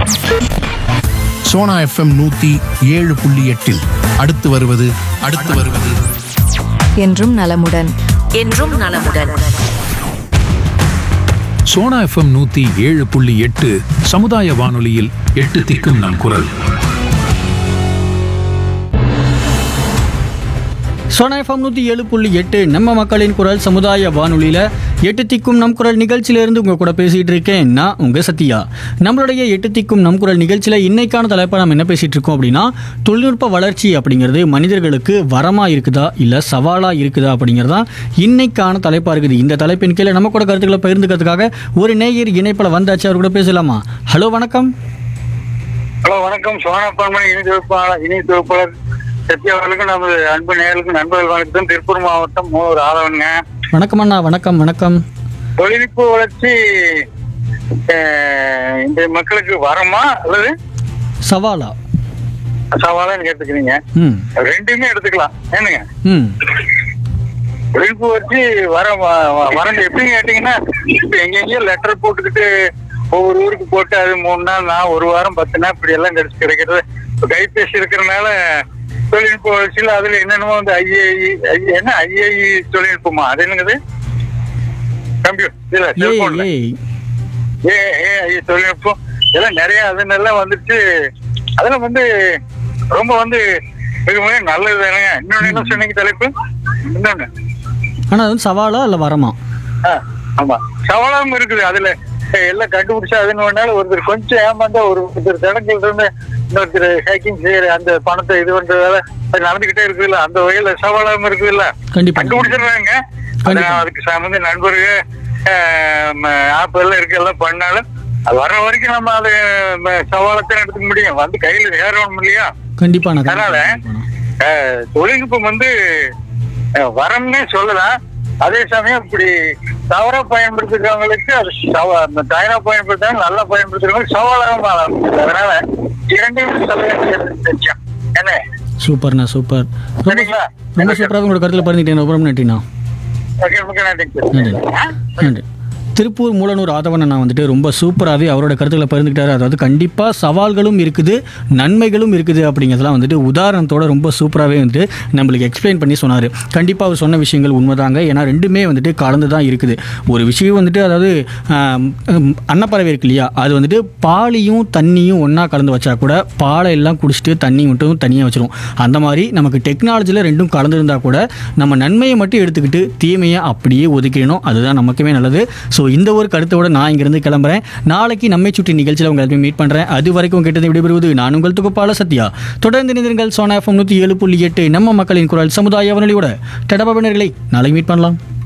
Sona FM நூத்தி ஏழு புள்ளி எட்டில் அடுத்து வருவது அடுத்து வருவது என்றும் நலமுடன் என்றும் நலமுடன் சோனா எஃப்எம் நூத்தி ஏழு புள்ளி எட்டு சமுதாய வானொலியில் எட்டு திக்கும் நம் குரல் சோனா எஃப்எம் நூற்றி ஏழு புள்ளி எட்டு நம்ம மக்களின் குரல் சமுதாய வானொலியில் எட்டு திக்கும் நம் குரல் நிகழ்ச்சியிலேருந்து உங்கள் கூட பேசிகிட்டு இருக்கேன் நான் உங்கள் சத்யா நம்மளுடைய எட்டு திக்கும் நம் குரல் நிகழ்ச்சியில் இன்னைக்கான தலைப்பை நம்ம என்ன பேசிகிட்டு இருக்கோம் அப்படின்னா தொழில்நுட்ப வளர்ச்சி அப்படிங்கிறது மனிதர்களுக்கு வரமாக இருக்குதா இல்லை சவாலாக இருக்குதா அப்படிங்கிறதா இன்னைக்கான தலைப்பாக இருக்குது இந்த தலைப்பின் கீழே நம்ம கூட கருத்துக்களை பகிர்ந்துக்கிறதுக்காக ஒரு நேயர் இணைப்பில் வந்தாச்சு அவர் கூட பேசலாமா ஹலோ வணக்கம் ஹலோ வணக்கம் சோனா பன்மணி இணை தொகுப்பாளர் இணை தொகுப்பாளர் சத்யா அவர்களுக்கும் நமது அன்பு நேயர்களுக்கும் நண்பர்கள் வணக்கம் திருப்பூர் மாவட்டம் மூவர் ஆதவனுங்க வணக்கம் அண்ணா வணக்கம் வணக்கம் தொழில்நுட்ப வளர்ச்சி அஹ், இந்த மக்களுக்கு வரமா அல்லது சவாலா சவாலான்னு கேட்டுக்கிறீங்க ம் ரெண்டுமே எடுத்துக்கலாம் ஏனுங்க ம் தொழில்நுட்ப வளர்ச்சி வர வ- வ- வரது எப்படின்னு கேட்டீங்கன்னா இப்ப எங்கெங்கயோ லெட்டர் போட்டுக்கிட்டு ஒவ்வொரு ஊருக்கு போட்டு அது மூணு நாள் நான் ஒரு வாரம் பத்து நாள் இப்படி எல்லாம் கிடைச்சு கிடைக்கிறது இப்ப கைபேசி இருக்கிறதுனால தொழில்நுட்ப வளர்ச்சியில அதுல என்னென்னமோ வந்து ஐஏஇ என்ன ஐஏஇ தொழில்நுட்பமா அது என்னங்குது கம்ப்யூட்டர் இல்ல ஏய் செல்போன்ல ஏய் ஏ ஏ தொழில்நுட்பம் இதெல்லாம் நிறைய அதுன்னெல்லாம் வந்துட்டு அதெல்லாம் வந்து ரொம்ப வந்து மிக மிக நல்லது தானுங்க இன்னொன்னு என்ன சொன்னீங்க தலைப்பு இன்னொன்னு ஆனால் அது வந்து சவாலா இல்லை வரமா ஆ, ஆமா சவாலும் இருக்குது அதுல ஏ, எல்லாம் கண்டுபிடிச்சா அதுன்னு வேணாலும் ஒருத்தர் கொஞ்சம் ஏமாந்தா ஒரு ஒருத்தர் தடங்கள் இருந்து இன்னொருத்தர் ஹேக்கிங் செய்யற அந்த பணத்தை இது பண்றதால அது நடந்துகிட்டே இருக்குதுல்ல அந்த வகையில சவாலும் இருக்குதுல்ல கண்டிப்பா கண்டுபிடிச்சிடுறாங்க கண்டிப்பா. அதான் அதுக்கு சம்பந்த நண்பர்கள் ஆப் எல்லாம் இருக்கு எல்லாம் பண்ணாலும் அது வர்ற வரைக்கும் நம்ம அது ம, சவாலத்தான் எடுத்துக்க முடியும் வந்து கையில ஏறணும் இல்லையா கண்டிப்பா நான் அதனால அஹ், தொழில்நுட்பம் வந்து அஹ், வரம்னே சொல்லலாம் அதே சமயம் இப்படி தவறா பயன்படுத்துறவங்களுக்கு அது சவா- அந்த தவறா பயன்படுத்துறவங்க நல்லா பயன்படுத்துறவங்க சவாலாக மாறும் அதனால இரண்டையும் சொல்ல வேண்டியது விஷயம். என்ன சூப்பர்ண்ணா சூப்பர் ரொம்ப சரிங்களா? ரொம்ப சூப்பராக உங்களோட கருத்தில் பகிர்ந்துட்டேன் ரொம்ப ரொம்ப நன்றிண்ணா ஓகே மிக்க நன்றி நன்றி நன்றி திருப்பூர் மூலனூர் ஆதவன் அண்ணா வந்துட்டு ரொம்ப சூப்பராகவே அவரோட கருத்துக்களை பகிர்ந்துக்கிட்டாரு அதாவது கண்டிப்பாக சவால்களும் இருக்குது நன்மைகளும் இருக்குது அப்படிங்கிறதெல்லாம் வந்துட்டு உதாரணத்தோட ரொம்ப சூப்பராகவே வந்துட்டு நம்மளுக்கு எக்ஸ்பிளைன் பண்ணி சொன்னார் கண்டிப்பாக அவர் சொன்ன விஷயங்கள் உண்மைதாங்க ஏன்னா ரெண்டுமே வந்துட்டு கலந்து தான் இருக்குது ஒரு விஷயம் வந்துட்டு அதாவது ஆம், ஹம், அன்னப்பறவை இருக்கு இல்லையா அது வந்துட்டு பாலையும் தண்ணியும் ஒன்றா கலந்து வச்சா கூட பாலை எல்லாம் குடிச்சிட்டு தண்ணி மட்டும் தனியாக வச்சிரும் அந்த மாதிரி நமக்கு டெக்னாலஜியில் ரெண்டும் கலந்துருந்தா கூட நம்ம நன்மையை மட்டும் எடுத்துக்கிட்டு தீமையை அப்படியே ஒதுக்கிடணும் அதுதான் நமக்குமே நல்லது ஸோ இந்த ஒரு கருத்தோட நான் இங்கிருந்து கிளம்புறேன் நாளைக்கு நம்மை சுற்றி நிகழ்ச்சியில் உங்களை எல்லாத்தையும் மீட் பண்ணுறேன் அது வரைக்கும் கேட்டதை விடைபெறுவது நான் உங்கள் தொகுப்பாளர் சத்யா தொடர்ந்து நிதிருங்கள் சோனா எஃப்எம் நூற்றி ஏழு புள்ளி எட்டு நம்ம மக்களின் குரல் சமுதாய வானொலியோட டடபாபினர்களை நாளை மீட் பண்ணலாம்